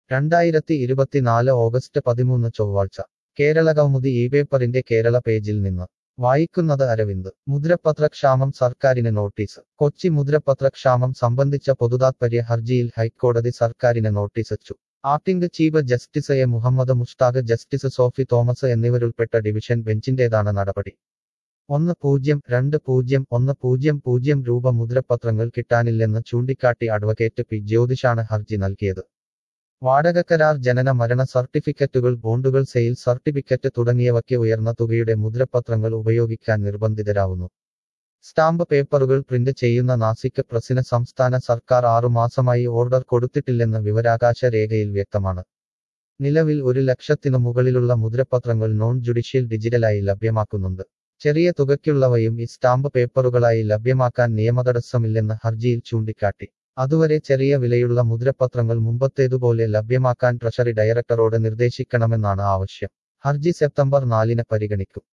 രണ്ടായിരത്തി ഇരുപത്തിനാല് ഓഗസ്റ്റ് പതിമൂന്ന് ചൊവ്വാഴ്ച കേരളകൗമുദി ഈ പേപ്പറിന്റെ കേരള പേജിൽ നിന്ന് വായിക്കുന്നത് അരവിന്ദ് മുദ്രപത്രക്ഷാമം സർക്കാരിന് നോട്ടീസ് കൊച്ചി മുദ്രപത്രക്ഷാമം സംബന്ധിച്ച പൊതുതാത്പര്യ ഹർജിയിൽ ഹൈക്കോടതി സർക്കാരിന് നോട്ടീസച്ചു acting chief justice A Muhammad Mushtaq justice Sophy Thomas എന്നിവരുൾപ്പെട്ട ഡിവിഷൻ ബെഞ്ചിന്റേതാണ് നടപടി ഒന്ന് പൂജ്യം രണ്ട് പൂജ്യം ഒന്ന് പൂജ്യം പൂജ്യം രൂപ മുദ്രപത്രങ്ങൾ കിട്ടാനില്ലെന്ന് ചൂണ്ടിക്കാട്ടി അഡ്വക്കേറ്റ് പി ജ്യോതിഷാണ് ഹർജി നൽകിയത് വാടകക്കരാർ ജനന മരണ സർട്ടിഫിക്കറ്റുകൾ ബോണ്ടുകൾ സെയിൽ സർട്ടിഫിക്കറ്റ് തുടങ്ങിയവയ്ക്ക് ഉയർന്ന തുകയുടെ മുദ്രപത്രങ്ങൾ ഉപയോഗിക്കാൻ നിർബന്ധിതരാവുന്നു സ്റ്റാമ്പ് പേപ്പറുകൾ പ്രിന്റ് ചെയ്യുന്ന നാസിക് പ്രസിന് സംസ്ഥാന സർക്കാർ ആറുമാസമായി ഓർഡർ കൊടുത്തിട്ടില്ലെന്ന് വിവരാകാശ രേഖയിൽ വ്യക്തമാണ് നിലവിൽ ഒരു ലക്ഷത്തിനു മുകളിലുള്ള മുദ്രപത്രങ്ങൾ നോൺ ജുഡീഷ്യൽ ഡിജിറ്റലായി ലഭ്യമാക്കുന്നുണ്ട് ചെറിയ തുകയ്ക്കുള്ളവയും ഈ സ്റ്റാമ്പ് പേപ്പറുകളായി ലഭ്യമാക്കാൻ നിയമതടസ്സമില്ലെന്ന് ഹർജിയിൽ ചൂണ്ടിക്കാട്ടി അതുവരെ ചെറിയ വിലയുള്ള മുദ്രപത്രങ്ങൾ മുമ്പത്തേതുപോലെ ലഭ്യമാക്കാൻ ട്രഷറി ഡയറക്ടറോട് നിർദ്ദേശിക്കണമെന്നാണ് ആവശ്യം ഹർജി സെപ്റ്റംബർ നാലിന് പരിഗണിക്കും